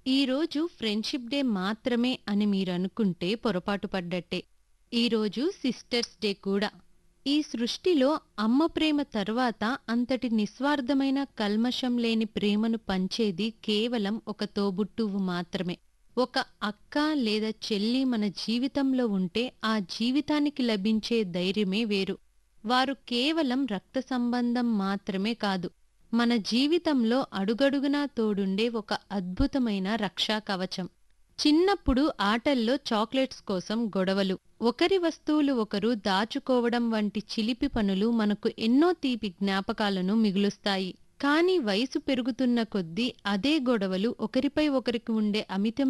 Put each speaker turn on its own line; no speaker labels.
ఈరోజు friendship day మాత్రమే అని మీరనుకుంటే పొరపాటు పడ్డట్టే ఈరోజు సిస్టర్స్ డే కూడా ఈ సృష్టిలో అమ్మ ప్రేమ తర్వాత అంతటి నిస్వార్థమైన కల్మషం లేని ప్రేమను పంచేది కేవలం ఒక తోబుట్టువు మాత్రమే ఒక అక్క లేదా చెల్లి మన జీవితంలో ఉంటే ఆ జీవితానికి లభించే ధైర్యమే వేరు వారు కేవలం రక్త సంబంధం మాత్రమే కాదు మన జీవితంలో అడుగడుగునా తోడుండే ఒక అద్భుతమైన రక్షా కవచం చిన్నప్పుడు ఆటల్లో చాక్లెట్స్ కోసం గొడవలు ఒకరి వస్తువులు ఒకరు దాచుకోవడం వంటి చిలిపి పనులు మనకు ఎన్నో తీపి జ్ఞాపకాలను మిగులుస్తాయి కానీ వయసు పెరుగుతున్న కొద్దీ అదే గొడవలు ఒకరిపై ఒకరికి ఉండే అమితమైన